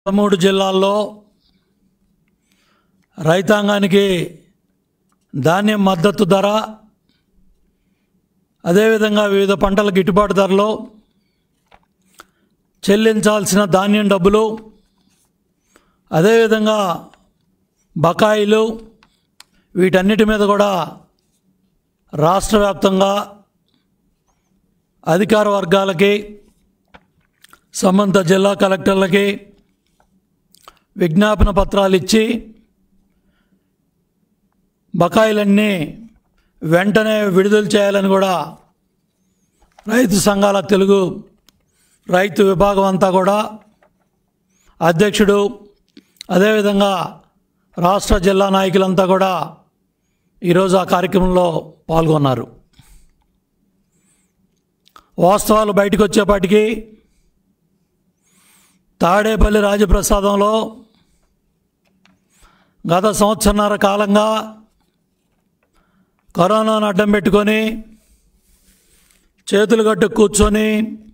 పదమూడు జిల్లాల్లో రైతాంగానికి ధాన్యం మద్దతు ధర అదేవిధంగా వివిధ పంటల గిట్టుబాటు ధరలో చెల్లించాల్సిన ధాన్యం డబ్బులు అదేవిధంగా బకాయిలు వీటన్నిటి మీద కూడా రాష్ట్ర వ్యాప్తంగా అధికార వర్గాలకి సంబంధిత జిల్లా కలెక్టర్లకి విజ్ఞాపన పత్రాలు ఇచ్చి బకాయిలన్నీ వెంటనే విడుదల చేయాలని కూడా రైతు సంఘాల తెలుగు రైతు విభాగం అంతా కూడా అధ్యక్షుడు అదేవిధంగా రాష్ట్ర జిల్లా నాయకులంతా కూడా ఈరోజు ఆ కార్యక్రమంలో పాల్గొన్నారు వాస్తవాలు బయటకు వచ్చేపాటికి తాడేపల్లి రాజప్రసాదంలో గత సంవత్సరన్నర కాలంగా కరోనాను అడ్డం పెట్టుకొని చేతులు కట్టు కూర్చొని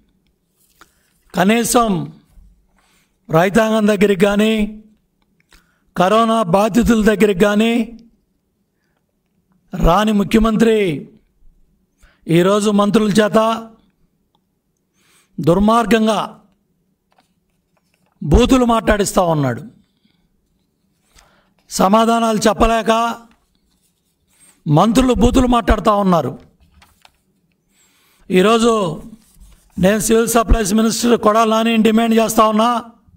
కనీసం రైతాంగం దగ్గరికి కానీ కరోనా బాధితుల దగ్గరికి కానీ రాని ముఖ్యమంత్రి ఈరోజు మంత్రుల చేత దుర్మార్గంగా బూతులు మాట్లాడిస్తూ ఉన్నాడు సమాధానాలు చెప్పలేక మంత్రులు బూతులు మాట్లాడుతూ ఉన్నారు ఈరోజు నేను civil supplies minister Kodali Nani demand చేస్తా ఉన్నా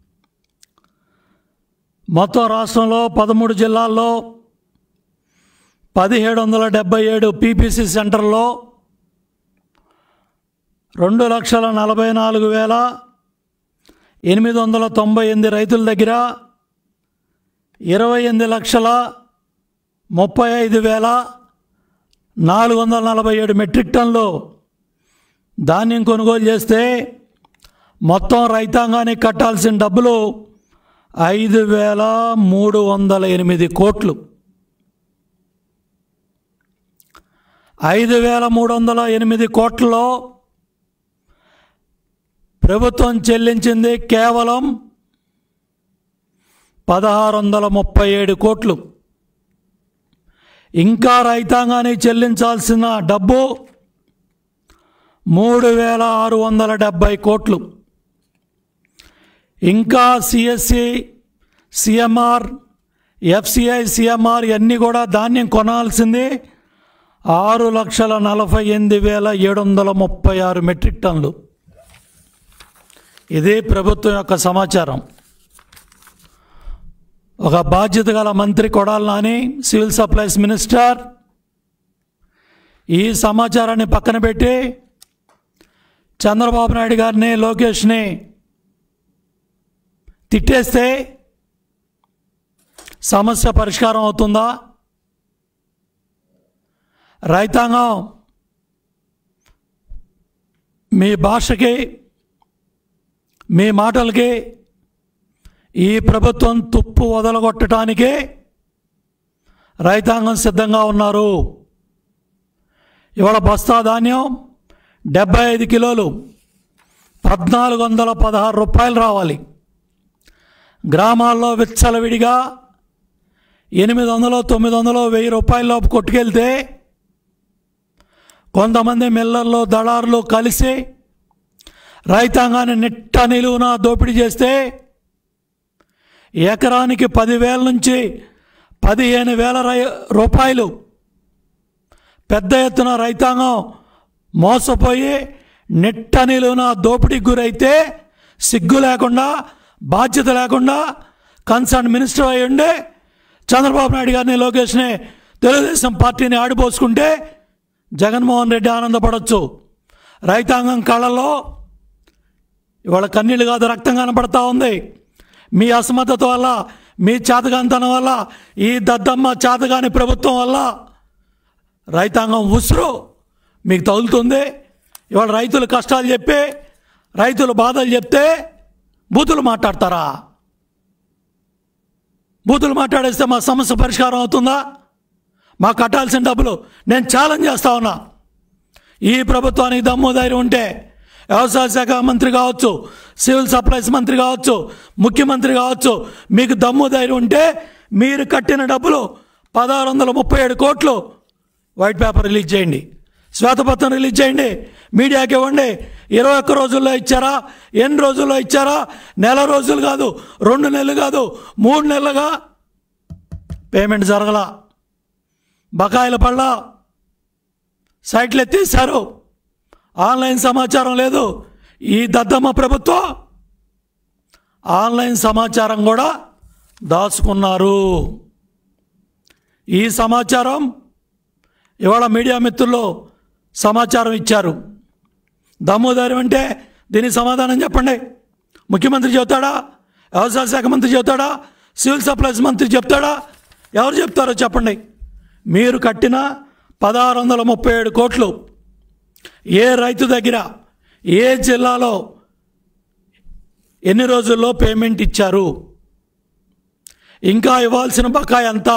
మొత్తం రాష్ట్రంలో పదమూడు జిల్లాల్లో పదిహేడు వందల డెబ్బై ఏడు పీపీసీ సెంటర్లో రెండు లక్షల నలభై నాలుగు వేల ఎనిమిది వందల తొంభై ఎనిమిది రైతుల దగ్గర ఇరవై ఎనిమిది లక్షల ముప్పై ఐదు వేల నాలుగు వందల నలభై ఏడు మెట్రిక్ టన్లు ధాన్యం కొనుగోలు చేస్తే మొత్తం రైతాంగానికి కట్టాల్సిన డబ్బులు ఐదు వేల మూడు వందల ఎనిమిది కోట్లు ఐదు వేల మూడు వందల ఎనిమిది కోట్లలో ప్రభుత్వం చెల్లించింది కేవలం పదహారు వందల ముప్పై ఏడు కోట్లు ఇంకా రైతాంగానికి చెల్లించాల్సిన డబ్బు మూడు వేల ఆరు వందల డెబ్భై కోట్లు ఇంకా సిఎస్సి సిఎంఆర్ ఎఫ్సిఐ సిఎంఆర్ ఇవన్నీ కూడా ధాన్యం కొనాల్సింది ఆరు లక్షల నలభై ఎనిమిది వేల ఏడు వందల ముప్పై ఆరు మెట్రిక్ టన్నులు ఇది ప్రభుత్వం యొక్క సమాచారం ఒక బాధ్యత గల మంత్రి Kodali Nani civil supplies minister ఈ సమాచారాన్ని పక్కన పెట్టి చంద్రబాబు నాయుడు గారిని లోకేష్ని తిట్టేస్తే సమస్య పరిష్కారం అవుతుందా రైతాంగం మీ భాషకి మీ మాటలకి ఈ ప్రభుత్వం తుప్పు వదలగొట్టడానికి రైతాంగం సిద్ధంగా ఉన్నారు ఇవాళ బస్తా ధాన్యం డెబ్బై ఐదు కిలోలు పద్నాలుగు వందల పదహారు రూపాయలు రావాలి గ్రామాల్లో విచ్చలవిడిగా ఎనిమిది వందలు తొమ్మిది వందలు వెయ్యి రూపాయలలోపు కొట్టుకెళ్తే కొంతమంది మిల్లర్లు దళారులు కలిసి రైతాంగాన్ని నిట్ట నిలువున దోపిడీ చేస్తే ఎకరానికి పదివేల నుంచి పదిహేను వేల రై రూపాయలు పెద్ద ఎత్తున రైతాంగం మోసపోయి నిట్ట నిలువున దోపిడీకి గురైతే సిగ్గు లేకుండా బాధ్యత లేకుండా కన్సర్న్ మినిస్టర్ అయి ఉండే చంద్రబాబు నాయుడు గారిని లోకేష్ని తెలుగుదేశం పార్టీని ఆడిపోసుకుంటే జగన్మోహన్ రెడ్డి ఆనందపడవచ్చు రైతాంగం కళ్ళల్లో ఇవాళ కన్నీళ్ళు కాదు రక్తం కనపడతా ఉంది మీ అసమర్థత వల్ల మీ చేతగానితనం వల్ల ఈ దద్దమ్మ చేతగాని ప్రభుత్వం వల్ల రైతాంగం ఉసురు మీకు తగులుతుంది ఇవాళ రైతుల కష్టాలు చెప్పి రైతుల బాధలు చెప్తే బూతులు మాట్లాడతారా బూతులు మాట్లాడేస్తే మా సమస్య పరిష్కారం అవుతుందా మాకు కట్టాల్సిన డబ్బులు నేను ఛాలెంజ్ చేస్తా ఉన్నా ఈ ప్రభుత్వానికి దమ్ము ధైర్యం ఉంటే వ్యవసాయ శాఖ మంత్రి కావచ్చు సివిల్ సప్లైస్ మంత్రి కావచ్చు ముఖ్యమంత్రి కావచ్చు మీకు దమ్ము ధైర్యం ఉంటే మీరు కట్టిన డబ్బులు పదహారు వందల ముప్పై ఏడు కోట్లు వైట్ పేపర్ రిలీజ్ చేయండి శ్వేతపత్రం రిలీజ్ చేయండి మీడియాకి ఇవ్వండి ఇరవై ఒక్క రోజుల్లో ఇచ్చారా ఎన్ని రోజుల్లో ఇచ్చారా నెల రోజులు కాదు రెండు నెలలు కాదు మూడు నెలలుగా పేమెంట్ జరగల బకాయిల పళ్ళ సైట్లు ఎత్తేసారు ఆన్లైన్ సమాచారం లేదు ఈ దద్దమ్మ ప్రభుత్వం ఆన్లైన్ సమాచారం కూడా దాచుకున్నారు ఈ సమాచారం ఇవాళ మీడియా మిత్రులు సమాచారం ఇచ్చారు దమ్ముదారం అంటే దీనికి సమాధానం చెప్పండి ముఖ్యమంత్రి చెబుతాడా వ్యవసాయ శాఖ మంత్రి చెబుతాడా సివిల్ సప్లైస్ మంత్రి చెప్తాడా ఎవరు చెప్తారో చెప్పండి మీరు కట్టిన పదహారు వందల ముప్పై ఏడు కోట్లు ఏ రైతు దగ్గర ఏ జిల్లాలో ఎన్ని రోజుల్లో పేమెంట్ ఇచ్చారు ఇంకా ఇవ్వాల్సిన బకాయి ఎంత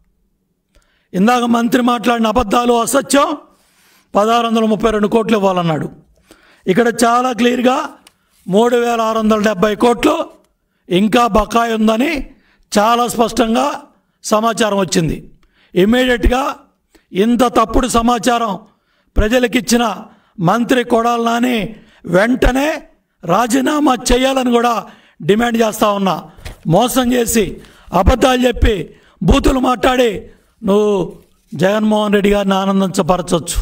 ఇందాక మంత్రి మాట్లాడిన అబద్ధాలు అసత్యం పదహారు వందల ముప్పై రెండు కోట్లు ఇవ్వాలన్నాడు ఇక్కడ చాలా క్లియర్గా మూడు వేల ఆరు వందల డెబ్బై కోట్లు ఇంకా బకాయి ఉందని చాలా స్పష్టంగా సమాచారం వచ్చింది ఇమ్మీడియట్గా ఇంత తప్పుడు సమాచారం ప్రజలకిచ్చిన మంత్రి కొడాలి నాని వెంటనే రాజీనామా చేయాలని కూడా డిమాండ్ చేస్తా ఉన్నా మోసం చేసి అబద్ధాలు చెప్పి బూతులు మాట్లాడి నువ్వు జగన్మోహన్ రెడ్డి గారిని ఆనందించపరచవచ్చు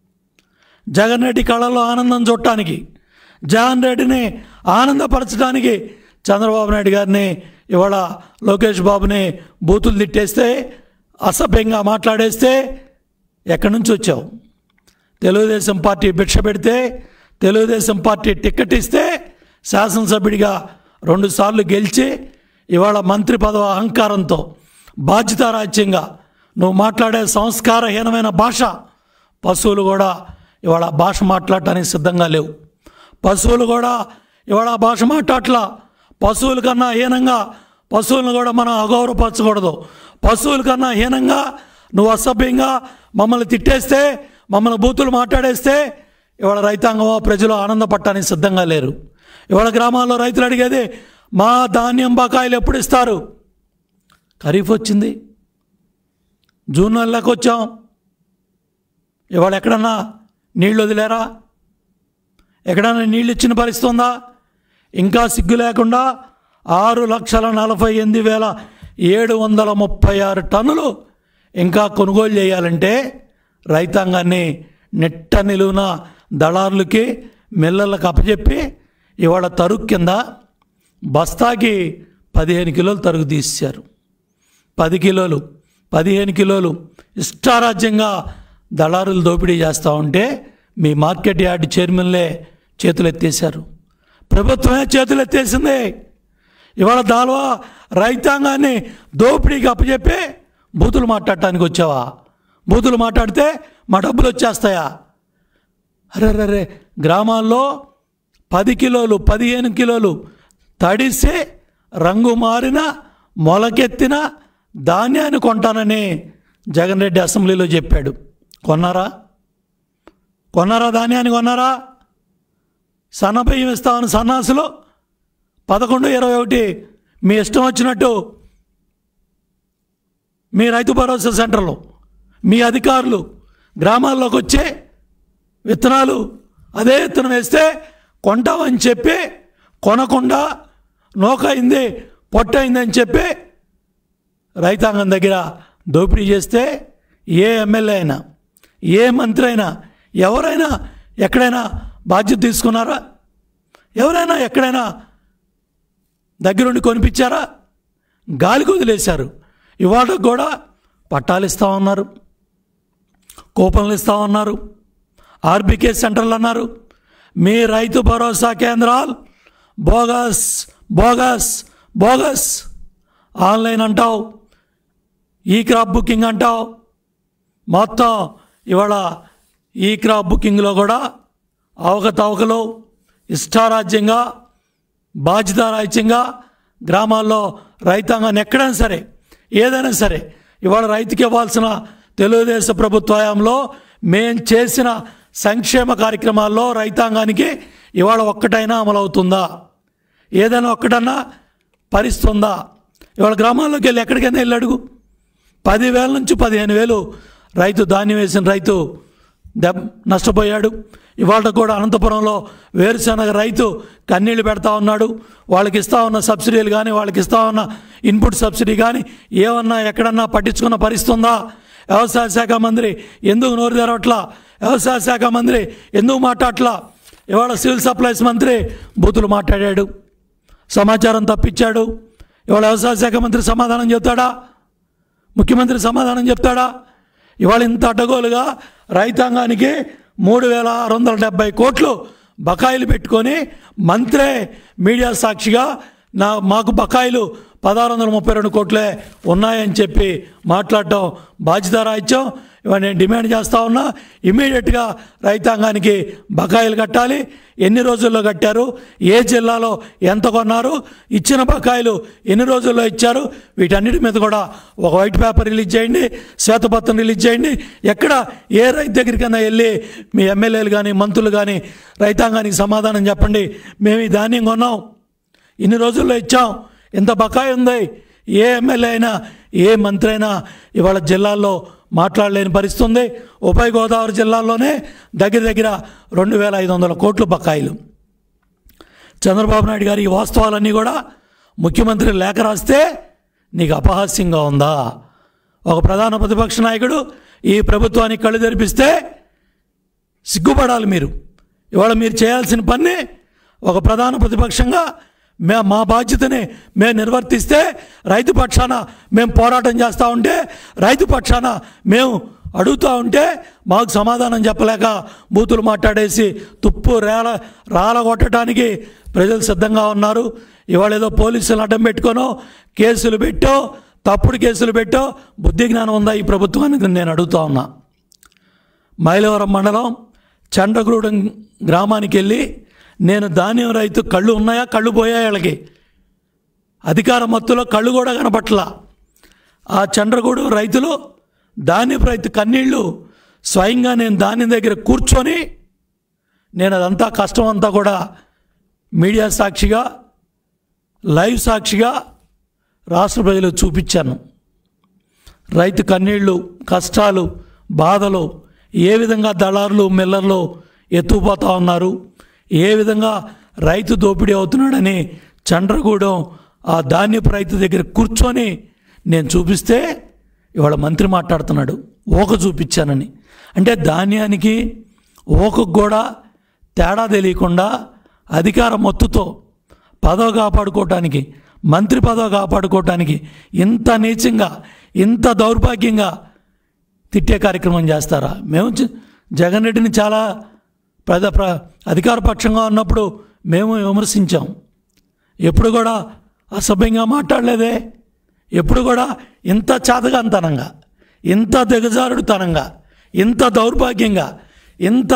జగన్ రెడ్డి కళలో ఆనందం చూడటానికి జగన్ రెడ్డిని ఆనందపరచడానికి చంద్రబాబు నాయుడు గారిని ఇవాళ లోకేష్ బాబుని బూతులు తిట్టేస్తే అసభ్యంగా మాట్లాడేస్తే ఎక్కడి నుంచి వచ్చావు తెలుగుదేశం పార్టీ భిక్ష పెడితే తెలుగుదేశం పార్టీ టికెట్ ఇస్తే శాసనసభ్యుడిగా రెండుసార్లు గెలిచి ఇవాళ మంత్రి పదవి అహంకారంతో బాధ్యతారాజ్యంగా నువ్వు మాట్లాడే సంస్కారహీనమైన భాష పశువులు కూడా ఇవాళ భాష మాట్లాడటానికి సిద్ధంగా లేవు పశువులు కూడా ఇవాళ ఆ భాష మాట్లాడట్లా పశువుల కన్నా హీనంగా పశువులను కూడా మనం అగౌరవపరచకూడదు పశువుల కన్నా హీనంగా నువ్వు అసభ్యంగా మమ్మల్ని తిట్టేస్తే మమ్మల్ని బూతులు మాట్లాడేస్తే ఇవాళ రైతాంగం ప్రజలు ఆనందపడటానికి సిద్ధంగా లేరు ఇవాళ గ్రామాల్లో రైతులు అడిగేది మా ధాన్యం బకాయిలు ఎప్పుడు ఇస్తారు ఖరీఫ్ వచ్చింది జూన్ నెలలోకి వచ్చాం ఇవాళ ఎక్కడన్నా నీళ్ళు వదిలేరా ఎక్కడన్నా నీళ్ళు ఇచ్చిన పరిస్థితి ఉందా ఇంకా సిగ్గు లేకుండా ఆరు లక్షల నలభై ఎనిమిది వేల ఏడు వందల ముప్పై ఆరు టన్నులు ఇంకా కొనుగోలు చేయాలంటే రైతాంగాన్ని నెట్ట నిలువున దళారులకి మిల్లర్లకు అప్పచెప్పి ఇవాళ తరుగు కింద బస్తాకి పదిహేను కిలోలు తరుగు తీశారు పది కిలోలు పదిహేను కిలోలు ఇష్టారాజ్యంగా దళారులు దోపిడీ చేస్తూ ఉంటే మీ మార్కెట్ యార్డ్ చైర్మన్లే చేతులు ఎత్తేశారు ప్రభుత్వమే చేతులు ఎత్తేసింది ఇవాళ దాల్వా రైతాంగాన్ని దోపిడీకి అప్పచెప్పి బూతులు మాట్లాడటానికి వచ్చావా బూతులు మాట్లాడితే మా డబ్బులు వచ్చేస్తాయా అరే రే గ్రామాల్లో పది కిలోలు పదిహేను కిలోలు తడిసి రంగు మారిన మొలకెత్తిన ధాన్యాన్ని కొంటానని జగన్ రెడ్డి అసెంబ్లీలో చెప్పాడు కొన్నారా కొన్నారా ధాన్యాన్ని కొన్నారా సన్నబియ్యం ఇస్తామని సన్నాసులు పదకొండు ఇరవై ఒకటి మీ ఇష్టం వచ్చినట్టు మీ రైతు భరోసా సెంటర్లో మీ అధికారులు గ్రామాల్లోకి వచ్చి విత్తనాలు అదే విత్తనం వేస్తే కొంటామని చెప్పి కొనకుండా నోకైంది పొట్టయింది అని చెప్పి రైతాంగం దగ్గర దోపిడీ చేస్తే ఏ ఎమ్మెల్యే అయినా ఏ మంత్రి అయినా ఎవరైనా ఎక్కడైనా బాధ్యత తీసుకున్నారా ఎవరైనా ఎక్కడైనా దగ్గరుండి కొనిపించారా గాలికి వదిలేశారు ఇవాళ కూడా పట్టాలు ఇస్తా ఉన్నారు కూపన్లు ఇస్తా ఉన్నారు ఆర్బీకే సెంటర్లు అన్నారు మీ రైతు భరోసా కేంద్రాలు బోగస్ బోగస్ బోగస్ ఆన్లైన్ అంటావు ఈ క్రాప్ బుకింగ్ అంటావు మొత్తం ఇవాళ ఈ క్రాప్ బుకింగ్లో కూడా అవకతవకలు ఇష్టారాజ్యంగా బాధ్యతారాజ్యంగా గ్రామాల్లో రైతాంగాన్ని ఎక్కడైనా సరే ఏదైనా సరే ఇవాళ రైతుకి ఇవ్వాల్సిన తెలుగుదేశం ప్రభుత్వ హయాంలో మేం చేసిన సంక్షేమ కార్యక్రమాల్లో రైతాంగానికి ఇవాళ ఒక్కటైనా అమలవుతుందా ఏదైనా ఒక్కటన్నా పరిస్తుందా ఇవాళ గ్రామాల్లోకి వెళ్ళి ఎక్కడికైనా వెళ్ళి అడుగు పదివేల నుంచి పదిహేను వేలు రైతు ధాన్యం వేసిన రైతు దెబ్ నష్టపోయాడు ఇవాళ కూడా అనంతపురంలో వేరుశనగ రైతు కన్నీళ్లు పెడతా ఉన్నాడు వాళ్ళకి ఇస్తా ఉన్న సబ్సిడీలు కానీ వాళ్ళకి ఇస్తా ఉన్న ఇన్పుట్ సబ్సిడీ కానీ ఏమన్నా ఎక్కడన్నా పట్టించుకున్న పరిస్థితుందా వ్యవసాయ శాఖ మంత్రి ఎందుకు నోరు తెరవట్లా వ్యవసాయ శాఖ మంత్రి ఎందుకు మాట్లాడట్లా ఇవాళ సివిల్ సప్లైస్ మంత్రి బూతులు మాట్లాడాడు సమాచారం తప్పించాడు ఇవాళ వ్యవసాయ శాఖ మంత్రి సమాధానం చెప్తాడా ముఖ్యమంత్రి సమాధానం చెప్తాడా ఇవాళ ఇంత అడ్డగోలుగా రైతాంగానికి మూడు వేల ఆరు వందల డెబ్బై కోట్లు బకాయిలు పెట్టుకొని మంత్రే మీడియా సాక్షిగా నా మాకు బకాయిలు పదహారు వందల ముప్పై రెండు కోట్లే ఉన్నాయని చెప్పి మాట్లాడటం బాధ్యత రాయిత్యం ఇవాళ నేను డిమాండ్ చేస్తా ఉన్నా ఇమీడియట్గా రైతాంగానికి బకాయిలు కట్టాలి ఎన్ని రోజుల్లో కట్టారు ఏ జిల్లాలో ఎంత కొన్నారు ఇచ్చిన బకాయిలు ఎన్ని రోజుల్లో ఇచ్చారు వీటన్నిటి మీద కూడా ఒక వైట్ పేపర్ రిలీజ్ చేయండి శ్వేతపత్రం రిలీజ్ చేయండి ఎక్కడ ఏ రైతు దగ్గరికైనా వెళ్ళి మీ ఎమ్మెల్యేలు కానీ మంత్రులు కానీ రైతాంగానికి సమాధానం చెప్పండి మేము ఈ ధాన్యం కొన్నాం ఇన్ని రోజుల్లో ఇచ్చాం ఇంత బకాయి ఉంది ఏ ఎమ్మెల్యే అయినా ఏ మంత్రి అయినా ఇవాళ జిల్లాల్లో మాట్లాడలేని పరిస్థితి ఉంది ఉభయ గోదావరి జిల్లాల్లోనే దగ్గర దగ్గర రెండు వేల ఐదు వందల కోట్లు బకాయిలు చంద్రబాబు నాయుడు గారి ఈ వాస్తవాలన్నీ కూడా ముఖ్యమంత్రి లేఖ రాస్తే నీకు అపహాస్యంగా ఉందా ఒక ప్రధాన ప్రతిపక్ష నాయకుడు ఈ ప్రభుత్వానికి కళ్ళు తెరిపిస్తే సిగ్గుపడాలి మీరు ఇవాళ మీరు చేయాల్సిన పని ఒక ప్రధాన ప్రతిపక్షంగా మే మా బాధ్యతని మేము నిర్వర్తిస్తే రైతు పక్షాన మేము పోరాటం చేస్తూ ఉంటే రైతు పక్షాన మేము అడుగుతూ ఉంటే మాకు సమాధానం చెప్పలేక బూతులు మాట్లాడేసి తుప్పు రేల రాల కొట్టడానికి ప్రజలు సిద్ధంగా ఉన్నారు ఇవాళ ఏదో పోలీసులు అడ్డం పెట్టుకోనో కేసులు పెట్టో తప్పుడు కేసులు పెట్టో బుద్ధి జ్ఞానం ఉందా ఈ ప్రభుత్వానికి నేను అడుగుతా ఉన్నా మైలవరం మండలం చండ్రగూడెం గ్రామానికి వెళ్ళి నేను ధాన్యం రైతు కళ్ళు ఉన్నాయా కళ్ళు పోయాయి వాళ్ళకి అధికార మత్తులో కళ్ళు కూడా కనపట్ల ఆ చండ్రగూడు రైతులు ధాన్యపు రైతు కన్నీళ్ళు స్వయంగా నేను ధాన్యం దగ్గర కూర్చొని నేను అదంతా కష్టం అంతా కూడా మీడియా సాక్షిగా లైవ్ సాక్షిగా రాష్ట్ర ప్రజలకు చూపించాను రైతు కన్నీళ్ళు కష్టాలు బాధలు ఏ విధంగా దళారులు మిల్లర్లు ఎత్తుకుపోతా ఉన్నారు ఏ విధంగా రైతు దోపిడీ అవుతున్నాడని చండ్రగూడెం ఆ ధాన్యపు రైతు దగ్గర కూర్చొని నేను చూపిస్తే ఇవాళ మంత్రి మాట్లాడుతున్నాడు ఓక చూపించానని అంటే ధాన్యానికి ఓకకు కూడా తేడా తెలియకుండా అధికార మత్తుతో పదవి కాపాడుకోవటానికి మంత్రి పదవి కాపాడుకోవటానికి ఇంత నీచంగా ఇంత దౌర్భాగ్యంగా తిట్టే కార్యక్రమం చేస్తారా మేము జ- జగన్ రెడ్డిని చాలా ప్రజ ప్ర అధికార పక్షంగా ఉన్నప్పుడు మేము విమర్శించాం ఎప్పుడు కూడా అసభ్యంగా మాట్లాడలేదే ఎప్పుడు కూడా ఇంత చాతగాంతనంగా ఇంత దిగజారుడుతనంగా ఇంత దౌర్భాగ్యంగా ఇంత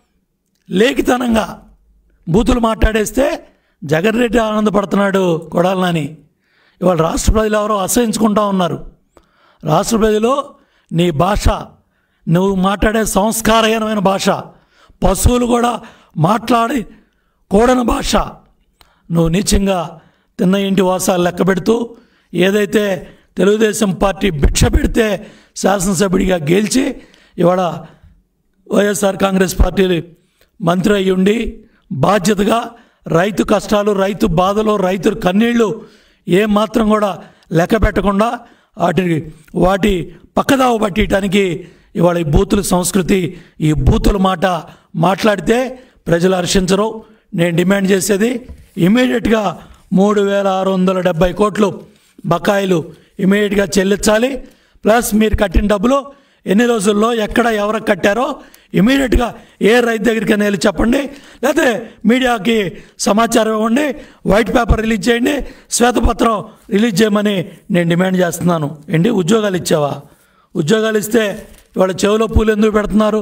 లేఖితనంగా బూతులు మాట్లాడేస్తే జగన్ రెడ్డి ఆనందపడుతున్నాడు కొడాలని ఇవాళ రాష్ట్ర ప్రజలు ఎవరో అసహించుకుంటా ఉన్నారు రాష్ట్ర ప్రజలు నీ భాష నువ్వు మాట్లాడే సంస్కారహీనమైన భాష పశువులు కూడా మాట్లాడి కూడని భాష నువ్వు నీచంగా తిన్న ఇంటి వాసాలు లెక్క పెడుతూ ఏదైతే తెలుగుదేశం పార్టీ భిక్ష పెడితే శాసనసభ్యుడిగా గెలిచి ఇవాళ వైఎస్ఆర్ కాంగ్రెస్ పార్టీ మంత్రి అయి ఉండి బాధ్యతగా రైతు కష్టాలు రైతు బాధలు రైతు కన్నీళ్లు ఏం మాత్రం కూడా లెక్క పెట్టకుండా వాటిని వాటి పక్కదావ పట్టడానికి ఇవాళ ఈ బూతుల సంస్కృతి ఈ బూతుల మాట మాట్లాడితే ప్రజలు హర్షించరు నేను డిమాండ్ చేసేది ఇమీడియట్గా మూడు వేల ఆరు వందల డెబ్బై కోట్లు బకాయిలు ఇమీడియట్గా చెల్లించాలి ప్లస్ మీరు కట్టిన డబ్బులు ఎన్ని రోజుల్లో ఎక్కడ ఎవరికి కట్టారో ఇమీడియట్గా ఏ రైతు దగ్గరికి వెళ్ళి చెప్పండి లేకపోతే మీడియాకి సమాచారం ఇవ్వండి వైట్ పేపర్ రిలీజ్ చేయండి శ్వేతపత్రం రిలీజ్ చేయమని నేను డిమాండ్ చేస్తున్నాను ఏంటి ఉద్యోగాలు ఇచ్చావా ఉద్యోగాలు ఇస్తే ఇవాళ చెవిలో పూలు ఎందుకు పెడుతున్నారు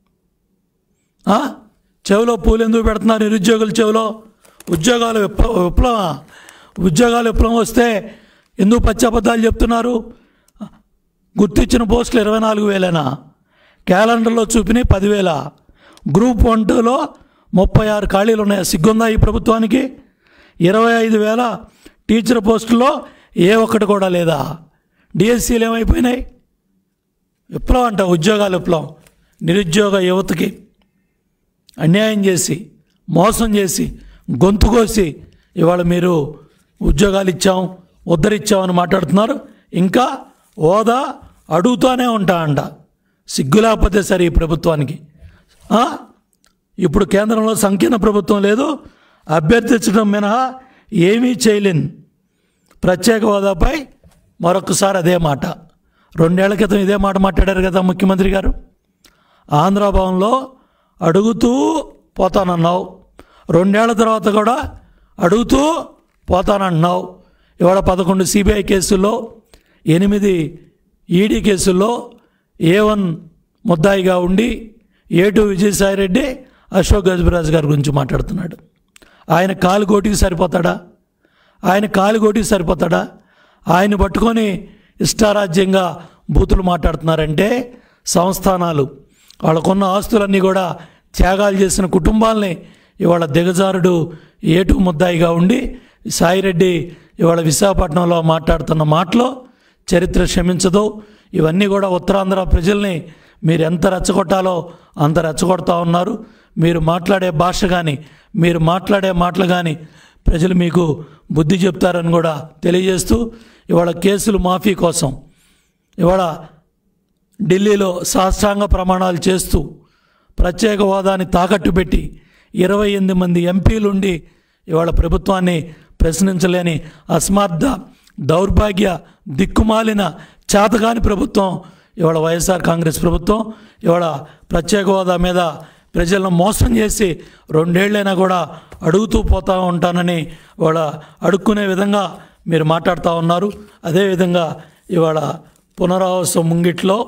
ఆ? చెవిలో పూలు ఎందుకు పెడుతున్నారు నిరుద్యోగుల చెవిలో ఉద్యోగాలు విప్ల విప్లవం ఉద్యోగాలు విప్లవం వస్తే ఎందుకు పచ్చి అబద్ధాలు చెప్తున్నారు గుర్తించిన పోస్టులు ఇరవై నాలుగు వేలేనా క్యాలెండర్లో చూపిన పదివేల గ్రూప్ వన్ టూలో ముప్పై ఆరు ఖాళీలు ఉన్నాయి సిగ్గుందా ఈ ప్రభుత్వానికి ఇరవై ఐదు వేల టీచర్ పోస్టుల్లో ఏ ఒక్కటి కూడా లేదా డిఎస్సీలు ఏమైపోయినాయి విప్లవం అంట ఉద్యోగాల విప్లవం నిరుద్యోగ యువతకి అన్యాయం చేసి మోసం చేసి గొంతు కోసి ఇవాళ మీరు ఉద్యోగాలు ఇచ్చాం ఉద్ధరిచ్చామని మాట్లాడుతున్నారు ఇంకా హోదా అడుగుతూనే ఉంటా అంట సిగ్గు లేకపోతే సరే ఈ ప్రభుత్వానికి ఆ? ఇప్పుడు కేంద్రంలో సంకీర్ణ ప్రభుత్వం లేదు అభ్యర్థించడం మినహా ఏమీ చేయలేను ప్రత్యేక హోదాపై మరొకసారి అదే మాట రెండేళ్ల క్రితం ఇదే మాట మాట్లాడారు కదా ముఖ్యమంత్రి గారు ఆంధ్రాభవన్లో అడుగుతూ పోతానన్నావు రెండేళ్ల తర్వాత కూడా అడుగుతూ పోతానన్నావు ఇవాళ పదకొండు సిబిఐ కేసుల్లో ఎనిమిది ఈడీ కేసుల్లో ఏ వన్ ముద్దాయిగా ఉండి ఏ టూ విజయసాయిరెడ్డి అశోక్ గజబరాజు గారి గురించి మాట్లాడుతున్నాడు ఆయన కాలు గోటికి సరిపోతాడా ఆయన కాలు గోటికి సరిపోతాడా ఆయన పట్టుకొని ఇష్టారాజ్యంగా బూతులు మాట్లాడుతున్నారంటే సంస్థానాలు వాళ్ళకున్న ఆస్తులన్నీ కూడా త్యాగాలు చేసిన కుటుంబాల్ని ఇవాళ దిగజారుడు ఏటు ముద్దాయిగా ఉండి సాయిరెడ్డి ఇవాళ విశాఖపట్నంలో మాట్లాడుతున్న మాటలో చరిత్ర క్షమించదు ఇవన్నీ కూడా ఉత్తరాంధ్ర ప్రజల్ని మీరు ఎంత రెచ్చగొట్టాలో అంత రెచ్చగొడతా ఉన్నారు మీరు మాట్లాడే భాష కానీ మీరు మాట్లాడే మాటలు కానీ ప్రజలు మీకు బుద్ధి చెప్తారని కూడా తెలియజేస్తూ ఇవాళ కేసులు మాఫీ కోసం ఇవాళ ఢిల్లీలో సాష్టాంగ ప్రమాణాలు చేస్తూ ప్రత్యేక హోదాని తాకట్టు పెట్టి ఇరవై ఎనిమిది మంది ఎంపీలుండి ఇవాళ ప్రభుత్వాన్ని ప్రశ్నించలేని అస్మార్థ దౌర్భాగ్య దిక్కుమాలిన చేతగాని ప్రభుత్వం ఇవాళ వైఎస్ఆర్ కాంగ్రెస్ ప్రభుత్వం ఇవాళ ప్రత్యేక హోదా మీద ప్రజలను మోసం చేసి రెండేళ్లైనా కూడా అడుగుతూ పోతా ఉంటానని ఇవాళ అడుక్కునే విధంగా మీరు మాట్లాడుతూ ఉన్నారు అదేవిధంగా ఇవాళ పునరావాసం ముంగిట్లో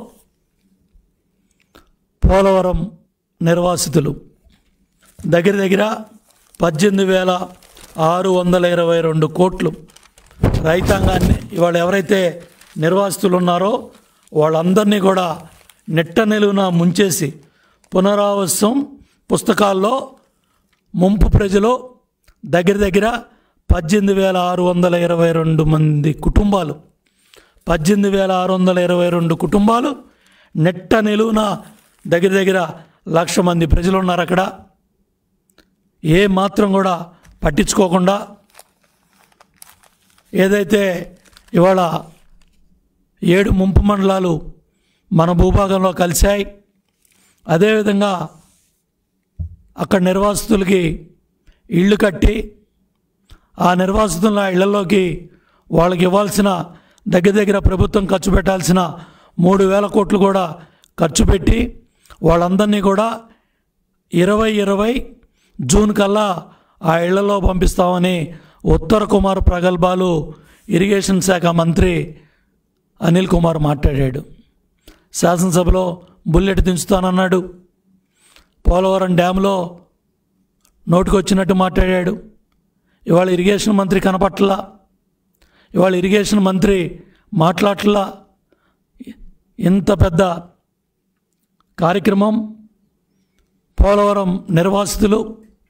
పోలవరం నిర్వాసితులు దగ్గర దగ్గర పద్దెనిమిది వేల ఆరు వందల ఇరవై రెండు కోట్లు రైతాంగాన్ని ఇవాళ ఎవరైతే నిర్వాసితులు ఉన్నారో వాళ్ళందరినీ కూడా నెట్ట నిలువున ముంచేసి పునరావాసం పుస్తకాల్లో ముంపు ప్రజలు దగ్గర దగ్గర పద్దెనిమిది వేల ఆరు వందల ఇరవై రెండు మంది కుటుంబాలు పద్దెనిమిది వేల ఆరు వందల ఇరవై రెండు కుటుంబాలు నెట్ట నిలువున దగ్గర దగ్గర లక్ష మంది ప్రజలు ఉన్నారు అక్కడ ఏ మాత్రం కూడా పట్టించుకోకుండా ఏదైతే ఇవాళ ఏడు ముంపు మండలాలు మన భూభాగంలో కలిశాయి అదేవిధంగా అక్కడ నిర్వాసితులకి ఇళ్ళు కట్టి ఆ నిర్వాసితుల ఇళ్లలోకి వాళ్ళకి ఇవ్వాల్సిన దగ్గర దగ్గర ప్రభుత్వం ఖర్చు పెట్టాల్సిన మూడు వేల కోట్లు కూడా ఖర్చు పెట్టి వాళ్ళందరినీ కూడా ఇరవై ఇరవై జూన్ కల్లా ఆ ఇళ్లలో పంపిస్తామని ఉత్తర కుమార్ ప్రగల్భాలు ఇరిగేషన్ శాఖ మంత్రి అనిల్ కుమార్ మాట్లాడాడు శాసనసభలో బుల్లెట్ దించుతానన్నాడు పోలవరం డ్యాంలో నోటికొచ్చినట్టు మాట్లాడాడు ఇవాళ ఇరిగేషన్ మంత్రి కనపట్లా ఇవాళ ఇరిగేషన్ మంత్రి మాట్లాడట్లా ఇంత పెద్ద కార్యక్రమం పోలవరం నిర్వాసితులు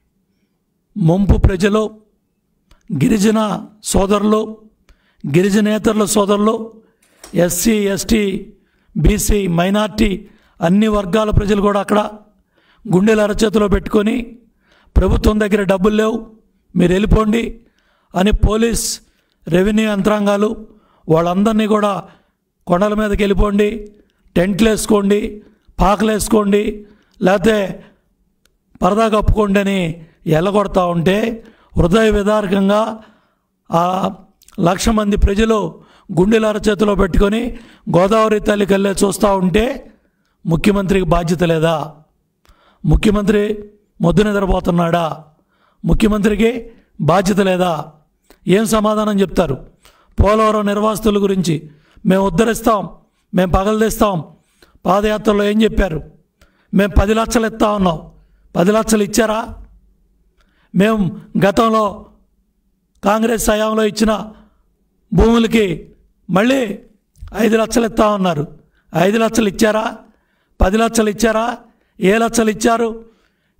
ముంపు ప్రజలు గిరిజన సోదరులు గిరిజనేతరుల సోదరులు ఎస్సీ ఎస్టీ బీసీ మైనార్టీ అన్ని వర్గాల ప్రజలు కూడా అక్కడ గుండెల అరచేతిలో పెట్టుకొని ప్రభుత్వం దగ్గర డబ్బులు లేవు మీరు వెళ్ళిపోండి అని పోలీస్ రెవెన్యూ యంత్రాంగాలు వాళ్ళందరినీ కూడా కొండల మీదకి వెళ్ళిపోండి టెంట్లు వేసుకోండి పాకలు వేసుకోండి లేకపోతే పరదా కప్పుకోండి అని ఎల్లగొడతా ఉంటే హృదయ విదారకంగా ఆ లక్ష మంది ప్రజలు గుండెల అరచేతిలో పెట్టుకొని గోదావరి తల్లి కల్లే చూస్తూ ఉంటే ముఖ్యమంత్రికి బాధ్యత లేదా ముఖ్యమంత్రి మొద్దు నిద్రపోతున్నాడా ముఖ్యమంత్రికి బాధ్యత లేదా ఏం సమాధానం చెప్తారు పోలవరం నిర్వాసితుల గురించి మేము ఉద్ధరిస్తాం మేము పగలదీస్తాం పాదయాత్రలో ఏం చెప్పారు మేము పది లక్షలు ఇస్తా ఉన్నాం పది లక్షలు ఇచ్చారా మేము గతంలో కాంగ్రెస్ హయాంలో ఇచ్చిన భూములకి మళ్ళీ ఐదు లక్షలు ఇస్తా ఉన్నారు ఐదు లక్షలు ఇచ్చారా పది లక్షలు ఇచ్చారా ఏ లక్షలు ఇచ్చారు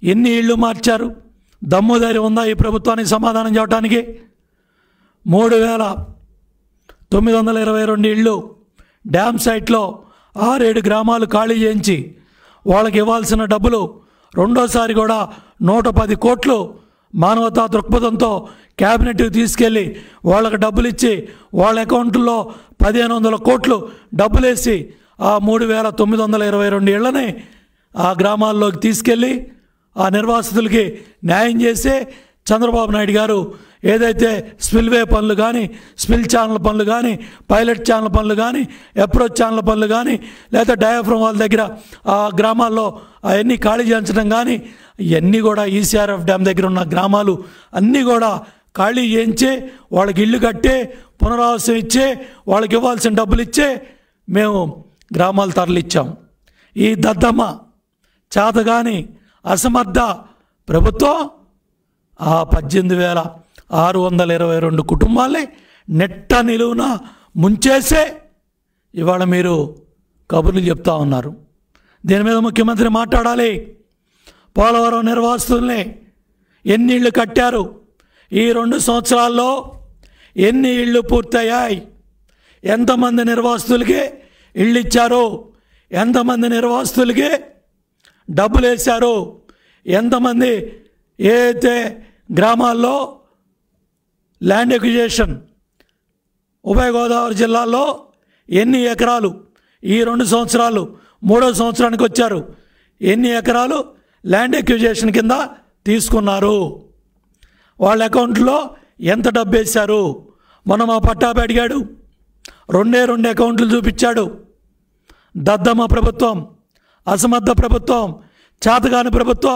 ఎన్ని ఇళ్ళు మార్చారు దమ్ము ధైర్యం ఉందా ఈ ప్రభుత్వానికి సమాధానం చెప్పడానికి మూడు వేల తొమ్మిది వందల ఇరవై రెండు ఇళ్ళు డ్యామ్ సైట్లో ఆరేడు గ్రామాలు ఖాళీ చేయించి వాళ్ళకి ఇవ్వాల్సిన డబ్బులు రెండోసారి కూడా నూట పది కోట్లు మానవతా దృక్పథంతో క్యాబినెట్కి తీసుకెళ్ళి వాళ్ళకి డబ్బులు ఇచ్చి వాళ్ళ అకౌంట్లో పదిహేను వందల కోట్లు డబ్బులేసి ఆ మూడు వేల తొమ్మిది వందల ఇరవై రెండు ఇళ్ళని ఆ గ్రామాల్లోకి తీసుకెళ్ళి ఆ నిర్వాసితులకి న్యాయం చేసి చంద్రబాబు నాయుడు గారు ఏదైతే స్పిల్వే పనులు కానీ స్పిల్ ఛానల్ పనులు కానీ పైలట్ ఛానల్ పనులు కానీ అప్రోచ్ ఛానల్ పనులు కానీ లేదా డయాఫ్రమ్ వాళ్ళ దగ్గర ఆ గ్రామాల్లో అవన్నీ ఖాళీ చేయించడం కానీ ఇవన్నీ కూడా ఈసీఆర్ఎఫ్ డ్యామ్ దగ్గర ఉన్న గ్రామాలు అన్నీ కూడా ఖాళీ చేయించి వాళ్ళకి ఇల్లు కట్టే పునరావాసం ఇచ్చే వాళ్ళకి ఇవ్వాల్సిన డబ్బులు ఇచ్చే మేము గ్రామాలు తరలిచ్చాం ఈ దద్దమ్మ చేతగాని అసమర్థ ప్రభుత్వం ఆ పద్దెనిమిది వేల ఆరు వందల ఇరవై రెండు కుటుంబాలే నెట్ట నిలువున ముంచేసే ఇవాళ మీరు కబుర్లు చెప్తా ఉన్నారు దీని మీద ముఖ్యమంత్రి మాట్లాడాలి పోలవరం నిర్వాసితుల్ని ఎన్ని ఇళ్ళు కట్టారు ఈ రెండు సంవత్సరాల్లో ఎన్ని ఇళ్ళు పూర్తయ్యాయి ఎంతమంది నిర్వాసితులకి ఇళ్ళు ఇచ్చారు ఎంతమంది నిర్వాసితులకి డబ్బులు వేశారు ఎంతమంది ఏదైతే గ్రామాల్లో ల్యాండ్ ఎక్విజేషన్ ఉభయ గోదావరి జిల్లాలో ఎన్ని ఎకరాలు ఈ రెండు సంవత్సరాలు మూడో సంవత్సరానికి వచ్చారు ఎన్ని ఎకరాలు ల్యాండ్ ఎక్విజేషన్ కింద తీసుకున్నారు వాళ్ళ అకౌంట్లో ఎంత డబ్బు వేశారు మొన్న మా పట్టాపి అడిగాడు రెండే రెండు అకౌంట్లు చూపించాడు దద్దమ్మ ప్రభుత్వం అసమర్థ ప్రభుత్వం చేతగాని ప్రభుత్వం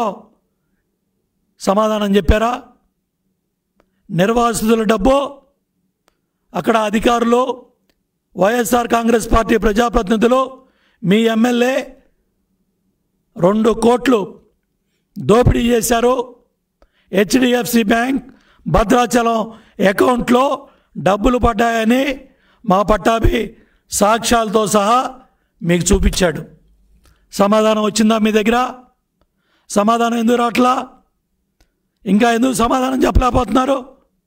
సమాధానం చెప్పారా నిర్వాసితుల డబ్బు అక్కడ అధికారులు వైఎస్ఆర్ కాంగ్రెస్ పార్టీ ప్రజాప్రతినిధులు మీ ఎమ్మెల్యే రెండు కోట్లు దోపిడీ చేశారు హెచ్డిఎఫ్సి బ్యాంక్ భద్రాచలం అకౌంట్లో డబ్బులు పడ్డాయని మా పట్టాభి సాక్ష్యాలతో సహా మీకు చూపించాడు సమాధానం వచ్చిందా మీ దగ్గర సమాధానం ఎందుకు రావట్లా ఇంకా ఎందుకు సమాధానం చెప్పలేకపోతున్నారు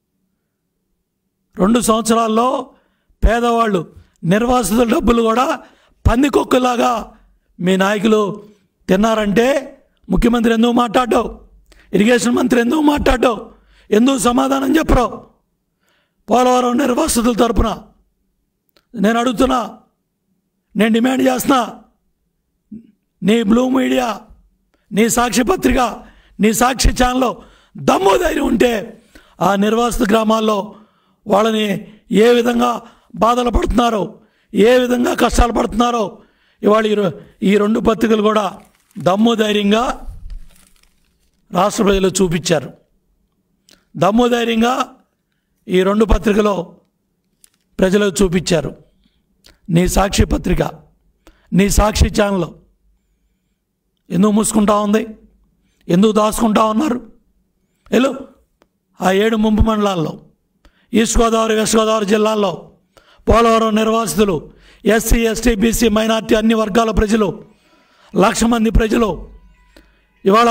రెండు సంవత్సరాల్లో పేదవాళ్ళు నిర్వాసితుల డబ్బులు కూడా పందికొక్కులాగా మీ నాయకులు తిన్నారంటే ముఖ్యమంత్రి ఎందుకు మాట్లాడ్డావు ఇరిగేషన్ మంత్రి ఎందుకు మాట్లాడ్డావు ఎందుకు సమాధానం చెప్పరు పోలవరం నిర్వాసితుల తరపున నేను అడుగుతున్నా నేను డిమాండ్ చేస్తున్నా నీ బ్లూ మీడియా నీ సాక్షి పత్రిక నీ సాక్షి ఛానల్లో దమ్ము ధైర్యం ఉంటే ఆ నిర్వాసిత గ్రామాల్లో వాళ్ళని ఏ విధంగా బాధలు పడుతున్నారో ఏ విధంగా కష్టాలు పడుతున్నారో ఇవాళ ఈ రొ- ఈ రెండు పత్రికలు కూడా దమ్ము ధైర్యంగా రాష్ట్ర ప్రజలు చూపించారు దమ్ము ధైర్యంగా ఈ రెండు పత్రికలో ప్రజలకు చూపించారు నీ సాక్షి పత్రిక నీ సాక్షి ఛానల్ ఎందుకు మూసుకుంటా ఉంది ఎందుకు దాచుకుంటా ఉన్నారు వెళ్ళు ఆ ఏడు ముంపు మండలాల్లో ఈస్ట్ గోదావరి వెస్ట్ గోదావరి జిల్లాల్లో పోలవరం నిర్వాసితులు ఎస్సీ ఎస్టీ బీసీ మైనార్టీ అన్ని వర్గాల ప్రజలు లక్ష మంది ప్రజలు ఇవాళ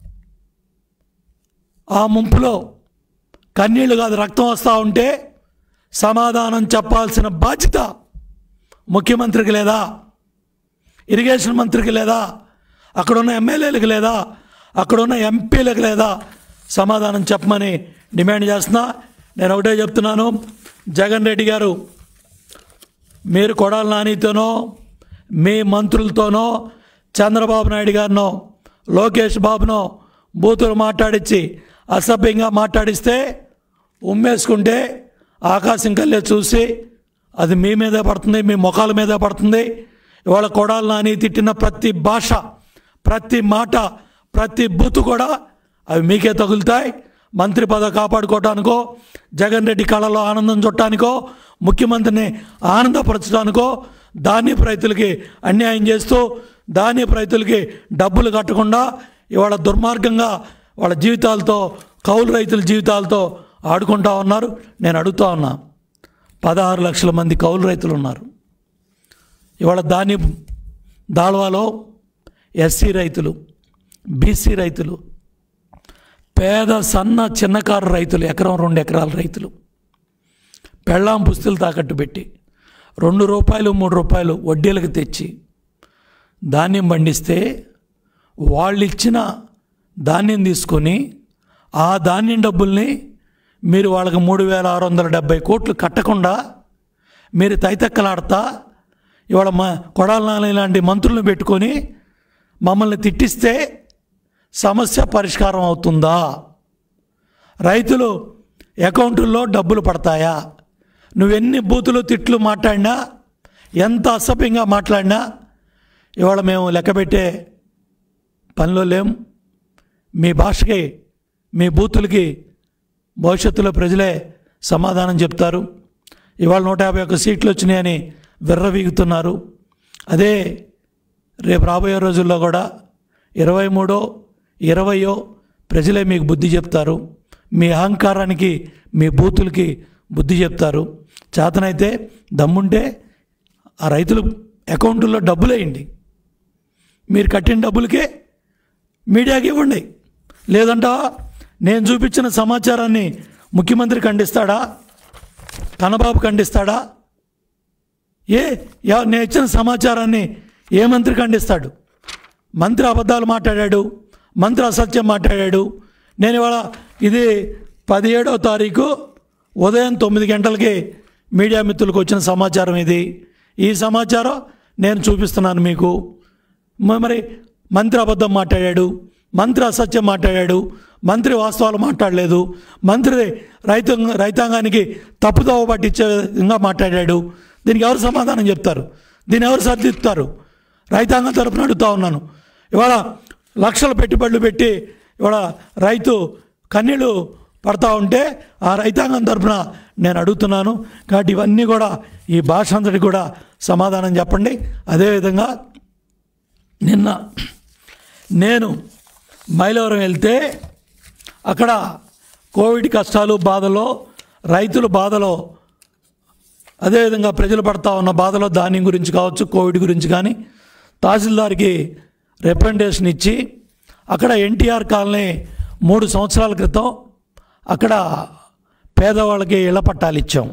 ఆ ముంపులో కన్నీళ్లు కాదు రక్తం వస్తూ ఉంటే సమాధానం చెప్పాల్సిన బాధ్యత ముఖ్యమంత్రికి లేదా ఇరిగేషన్ మంత్రికి లేదా అక్కడున్న ఎమ్మెల్యేలకు లేదా అక్కడున్న ఎంపీలకు లేదా సమాధానం చెప్పమని డిమాండ్ చేస్తున్నా నేను ఒకటే చెప్తున్నాను జగన్ రెడ్డి గారు మీరు కొడాల నానితోనో మీ మంత్రులతోనో చంద్రబాబు నాయుడు గారినో లోకేష్ బాబునో బూతులు మాట్లాడించి అసభ్యంగా మాట్లాడిస్తే ఉమ్మేసుకుంటే ఆకాశం కల్లే చూసి అది మీ మీదే పడుతుంది మీ ముఖాల మీదే పడుతుంది ఇవాళ కొడాలి నాని తిట్టిన ప్రతి భాష ప్రతి మాట ప్రతి బూతు కూడా అవి మీకే తగులుతాయి మంత్రి పదవి కాపాడుకోవటానికో జగన్ రెడ్డి కళలో ఆనందం చుట్టానికో ముఖ్యమంత్రిని ఆనందపరచడానికో ధాన్యపు రైతులకి అన్యాయం చేస్తూ ధాన్యపు రైతులకి డబ్బులు కట్టకుండా ఇవాళ దుర్మార్గంగా వాళ్ళ జీవితాలతో కౌలు రైతుల జీవితాలతో ఆడుకుంటా ఉన్నారు నేను అడుగుతా ఉన్నా పదహారు లక్షల మంది కౌలు రైతులు ఉన్నారు ఇవాళ ధాన్యం దాల్వాలో ఎస్సీ రైతులు బీసీ రైతులు పేద సన్న చిన్నకారు రైతులు ఎకరం రెండు ఎకరాల రైతులు పెళ్ళాం పుస్తులు తాకట్టు పెట్టి రెండు రూపాయలు మూడు రూపాయలు వడ్డీలకు తెచ్చి ధాన్యం పండిస్తే వాళ్ళు ఇచ్చిన ధాన్యం తీసుకొని ఆ ధాన్యం డబ్బుల్ని మీరు వాళ్ళకి మూడు వేల ఆరు వందల డెబ్బై కోట్లు కట్టకుండా మీరు తైతక్కలాడతా ఇవాళ మా కొడాల నాని లాంటి మంత్రులను పెట్టుకొని మమ్మల్ని తిట్టిస్తే సమస్య పరిష్కారం అవుతుందా రైతులు అకౌంటుల్లో డబ్బులు పడతాయా నువ్వెన్ని బూతులు తిట్లు మాట్లాడినా ఎంత అసభ్యంగా మాట్లాడినా ఇవాళ మేము లెక్కబెట్టే పనిలో లేం మీ భాషకి మీ బూతులకి భవిష్యత్తులో ప్రజలే సమాధానం చెప్తారు ఇవాళ నూట యాభై ఒక్క సీట్లు వచ్చినాయని విర్రవీగుతున్నారు అదే రేపు రాబోయే రోజుల్లో కూడా ఇరవై మూడో ఇరవయో ప్రజలే మీకు బుద్ధి చెప్తారు మీ అహంకారానికి మీ బూతులకి బుద్ధి చెప్తారు చేతనైతే దమ్ముంటే ఆ రైతుల అకౌంట్లో డబ్బులు వేయండి మీరు కట్టిన డబ్బులకే మీడియాకి ఇవ్వండి లేదంట నేను చూపించిన సమాచారాన్ని ముఖ్యమంత్రి ఖండిస్తాడా కన్నబాబు ఖండిస్తాడా ఏ ఎవ- నేను ఇచ్చిన సమాచారాన్ని ఏ మంత్రి ఖండిస్తాడు మంత్రి అబద్ధాలు మాట్లాడాడు మంత్రి అసత్యం మాట్లాడాడు నేను ఇవాళ ఇది పదిహేడవ తారీఖు ఉదయం తొమ్మిది గంటలకి మీడియా మిత్రులకు వచ్చిన సమాచారం ఇది ఈ సమాచారం నేను చూపిస్తున్నాను మీకు మ- మరి మంత్రి అబద్ధం మాట్లాడాడు మంత్రి అసత్యం మాట్లాడాడు మంత్రి వాస్తవాలు మాట్లాడలేదు మంత్రి రైతు రైతాంగానికి తప్పుదోవ పట్టించే విధంగా మాట్లాడాడు దీనికి ఎవరు సమాధానం చెప్తారు దీన్ని ఎవరు సర్దిస్తారు రైతాంగం తరపున అడుగుతా ఉన్నాను ఇవాళ లక్షల పెట్టుబడులు పెట్టి ఇవాళ రైతు కన్నీళ్ళు పడతా ఉంటే ఆ రైతాంగం తరపున నేను అడుగుతున్నాను కాబట్టి ఇవన్నీ కూడా ఈ భాష అంతటి కూడా సమాధానం చెప్పండి అదేవిధంగా నిన్న నేను మైలవరం వెళ్తే అక్కడ కోవిడ్ కష్టాలు బాధలో రైతుల బాధలో అదేవిధంగా ప్రజలు పడతా ఉన్న బాధలో ధాన్యం గురించి కావచ్చు కోవిడ్ గురించి కానీ తహసీల్దార్కి రిప్రజెంటేషన్ ఇచ్చి అక్కడ ఎన్టీఆర్ కాలనీ మూడు సంవత్సరాల క్రితం అక్కడ పేదవాళ్ళకి ఇళ్ల పట్టాలు ఇచ్చాం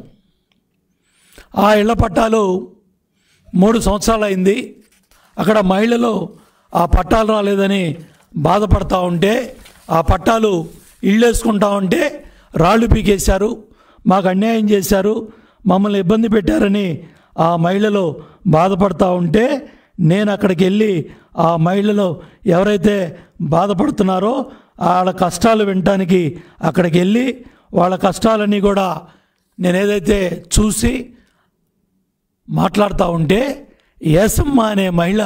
ఆ ఇళ్ల పట్టాలు మూడు సంవత్సరాలు అయింది అక్కడ మహిళలు ఆ పట్టాలు రాలేదని బాధపడతా ఉంటే ఆ పట్టాలు ఇళ్ళు వేసుకుంటా ఉంటే రాళ్ళు పీకేశారు మాకు అన్యాయం చేశారు మమ్మల్ని ఇబ్బంది పెట్టారని ఆ మహిళలు బాధపడతా ఉంటే నేను అక్కడికి వెళ్ళి ఆ మహిళలు ఎవరైతే బాధపడుతున్నారో వాళ్ళ కష్టాలు వినటానికి అక్కడికి వెళ్ళి వాళ్ళ కష్టాలన్నీ కూడా నేను ఏదైతే చూసి మాట్లాడుతూ ఉంటే ఏసమ్మ అనే మహిళ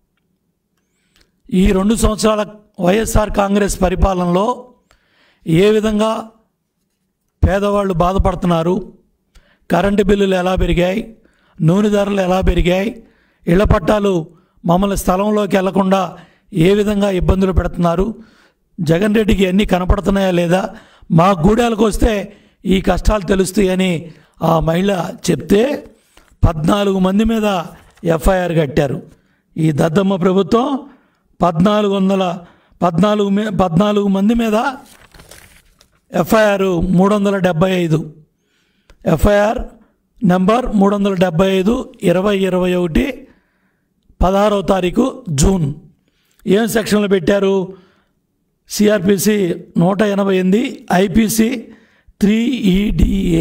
ఈ రెండు సంవత్సరాల వైఎస్ఆర్ కాంగ్రెస్ పరిపాలనలో ఏ విధంగా పేదవాళ్ళు బాధపడుతున్నారు కరెంటు బిల్లులు ఎలా పెరిగాయి నూనె ధరలు ఎలా పెరిగాయి ఇళ్ల పట్టాలు మమ్మల్ని స్థలంలోకి వెళ్లకుండా ఏ విధంగా ఇబ్బందులు పెడుతున్నారు జగన్ రెడ్డికి అన్నీ కనపడుతున్నాయా లేదా మా గూడాలకు వస్తే ఈ కష్టాలు తెలుస్తాయని ఆ మహిళ చెప్తే పద్నాలుగు మంది మీద ఎఫ్ఐఆర్ కట్టారు ఈ దద్దమ్మ ప్రభుత్వం పద్నాలుగు వందల పద్నాలుగు మీ పద్నాలుగు మంది మీద ఎఫ్ఐఆర్ మూడు వందల డెబ్బై ఐదు ఎఫ్ఐఆర్ నెంబర్ మూడు వందల డెబ్బై ఐదు ఇరవై ఇరవై ఒకటి పదహారవ తారీఖు జూన్ ఏం సెక్షన్లు పెట్టారు సిఆర్పిసి నూట ఎనభై ఎనిమిది ఐపీసీ త్రీ ఈడిఏ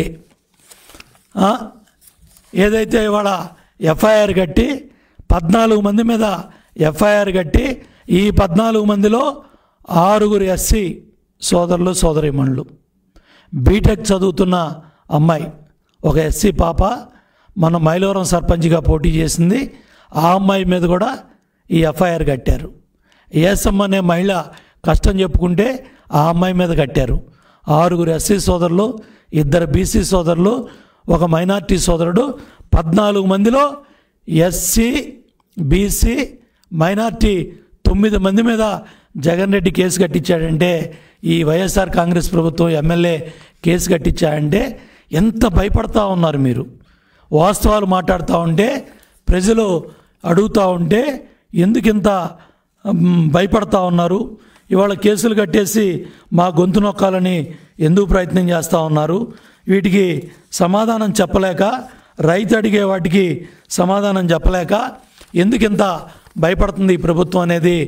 ఏదైతే ఇవాళ ఎఫ్ఐఆర్ కట్టి పద్నాలుగు మంది మీద ఎఫ్ఐఆర్ కట్టి ఈ పద్నాలుగు మందిలో ఆరుగురు ఎస్సీ సోదరులు సోదరిమణులు బీటెక్ చదువుతున్న అమ్మాయి ఒక ఎస్సీ పాప మన మైలవరం సర్పంచ్గా పోటీ చేసింది ఆ అమ్మాయి మీద కూడా ఈ ఎఫ్ఐఆర్ కట్టారు ఏసమ్మ అనే మహిళ కష్టం చెప్పుకుంటే ఆ అమ్మాయి మీద కట్టారు ఆరుగురు ఎస్సీ సోదరులు ఇద్దరు బీసీ సోదరులు ఒక మైనార్టీ సోదరుడు పద్నాలుగు మందిలో ఎస్సీ బీసీ మైనార్టీ తొమ్మిది మంది మీద జగన్ రెడ్డి కేసు కట్టించాడంటే ఈ వైఎస్ఆర్ కాంగ్రెస్ ప్రభుత్వం ఎమ్మెల్యే కేసు కట్టించాడంటే ఎంత భయపడతా ఉన్నారు మీరు వాస్తవాలు మాట్లాడుతూ ఉంటే ప్రజలు అడుగుతూ ఉంటే ఎందుకు ఇంత మ్, భయపడతా ఉన్నారు ఇవాళ కేసులు కట్టేసి మా గొంతు నొక్కాలని ఎందుకు ప్రయత్నం చేస్తూ ఉన్నారు వీటికి సమాధానం చెప్పలేక రైతు అడిగే వాటికి సమాధానం చెప్పలేక ఎందుకు ఇంత భయపడుతుంది ఈ ప్రభుత్వం అనేది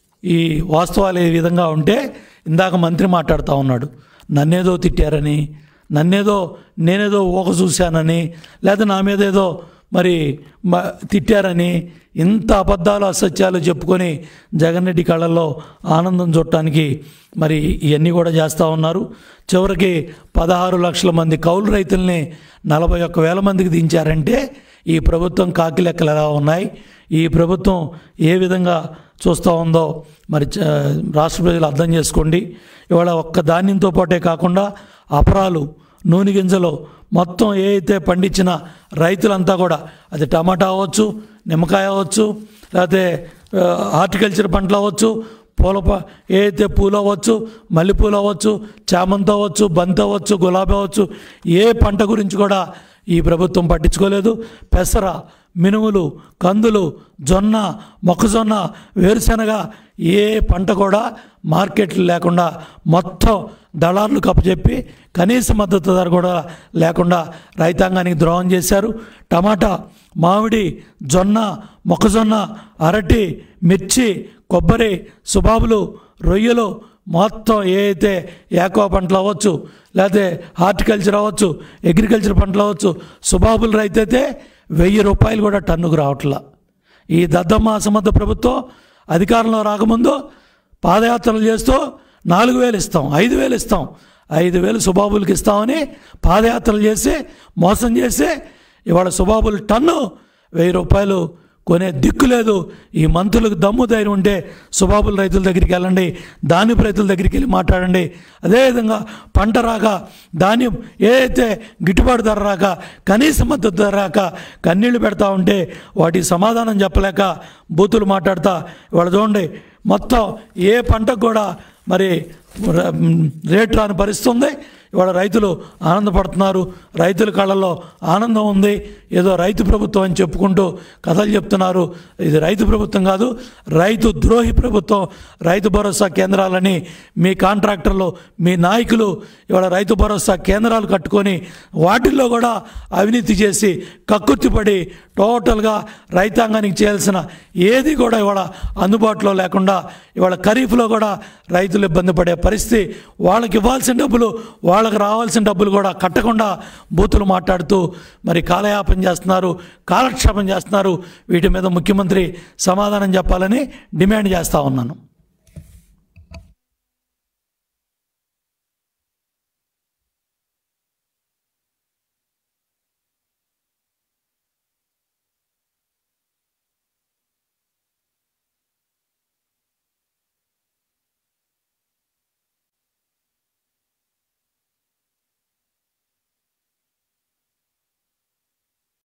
ఈ వాస్తవాలు ఈ విధంగా ఉంటే ఇందాక మంత్రి మాట్లాడుతూ ఉన్నాడు నన్నేదో తిట్టారని నన్నేదో నేనేదో ఊక చూశానని లేదా నా మీద ఏదో మరి మ- తిట్టారని ఇంత అబద్ధాలు అసత్యాలు చెప్పుకొని జగన్ రెడ్డి కళ్ళల్లో ఆనందం చూడటానికి మరి ఇవన్నీ కూడా చేస్తూ ఉన్నారు చివరికి పదహారు లక్షల మంది కౌలు రైతుల్ని నలభై ఒక్క వేల మందికి దించారంటే ఈ ప్రభుత్వం కాకి లెక్కలు ఎలా ఉన్నాయి ఈ ప్రభుత్వం ఏ విధంగా చూస్తూ ఉందో మరి చ- రాష్ట్ర ప్రజలు అర్థం చేసుకోండి ఇవాళ ఒక్క ధాన్యంతో పాటే కాకుండా అపరాలు నూనె గింజలు మొత్తం ఏ అయితే పండించిన రైతులంతా కూడా అది టమాటా అవ్వచ్చు నిమ్మకాయ అవ్వచ్చు లేకపోతే ఆ, హార్టికల్చర్ పంటలు అవ్వచ్చు పూల ప- ఏ అయితే పూలు అవ్వచ్చు మల్లెపూలు అవ్వచ్చు చామంతి అవ్వచ్చు బంతి అవ్వచ్చు గులాబీ అవ్వచ్చు ఏ పంట గురించి కూడా ఈ ప్రభుత్వం పట్టించుకోలేదు పెసర మినుములు కందులు జొన్న మొక్కజొన్న వేరుశెనగ ఏ పంట కూడా మార్కెట్లు లేకుండా మొత్తం దళారులు కప్పచెప్పి కనీస మద్దతు ధర కూడా లేకుండా రైతాంగానికి ద్రోహం చేశారు టమాటా మామిడి జొన్న మొక్కజొన్న అరటి మిర్చి కొబ్బరి సుబాబులు రొయ్యలు మొత్తం ఏ అయితే ఏకో పంటలు అవ్వచ్చు లేకపోతే హార్టికల్చర్ అవ్వచ్చు అగ్రికల్చర్ పంటలు అవ్వచ్చు సుబాబులు రైతు అయితే వెయ్యి రూపాయలు కూడా టన్నుకు రావట్లా ఈ దద్దమ్మ అసమర్థ ప్రభుత్వం అధికారంలో రాకముందు పాదయాత్రలు చేస్తూ నాలుగు వేలు ఇస్తాం ఐదు వేలు ఇస్తాం ఐదు వేలు సుబాబులకి ఇస్తామని పాదయాత్రలు చేసి మోసం చేసి ఇవాళ సుబాబులు టన్ను వెయ్యి రూపాయలు కొనే దిక్కు లేదు ఈ మంత్రులకు దమ్ము ధైర్యం ఉంటే సుబాబుల రైతుల దగ్గరికి వెళ్ళండి ధాన్యపు రైతుల దగ్గరికి వెళ్ళి మాట్లాడండి అదేవిధంగా పంట రాక ధాన్యం ఏదైతే గిట్టుబాటు ధర రాక కనీస మద్దతు ధర రాక కన్నీళ్లు పెడతా ఉంటే వాటికి సమాధానం చెప్పలేక బూతులు మాట్లాడతా ఇవాళ చూడండి మొత్తం ఏ పంటకు కూడా మరి ర- రేటు రాని పరిస్థితి ఉంది ఇవాళ రైతులు ఆనందపడుతున్నారు రైతుల కళ్ళల్లో ఆనందం ఉంది ఏదో రైతు ప్రభుత్వం అని చెప్పుకుంటూ కథలు చెప్తున్నారు ఇది రైతు ప్రభుత్వం కాదు రైతు ద్రోహి ప్రభుత్వం రైతు భరోసా కేంద్రాలని మీ కాంట్రాక్టర్లు మీ నాయకులు ఇవాళ రైతు భరోసా కేంద్రాలు కట్టుకొని వాటిల్లో కూడా అవినీతి చేసి కక్కుర్తిపడి టోటల్గా రైతాంగానికి చేయాల్సిన ఏది కూడా ఇవాళ అందుబాటులో లేకుండా ఇవాళ ఖరీఫ్లో కూడా రైతులు ఇబ్బంది పడే పరిస్థితి వాళ్ళకి ఇవ్వాల్సిన డబ్బులు వాళ్ళకి రావాల్సిన డబ్బులు కూడా కట్టకుండా బూతులు మాట్లాడుతూ మరి కాలయాపన చేస్తున్నారు కాలక్షేపం చేస్తున్నారు వీటి మీద ముఖ్యమంత్రి సమాధానం చెప్పాలని డిమాండ్ చేస్తూ ఉన్నాను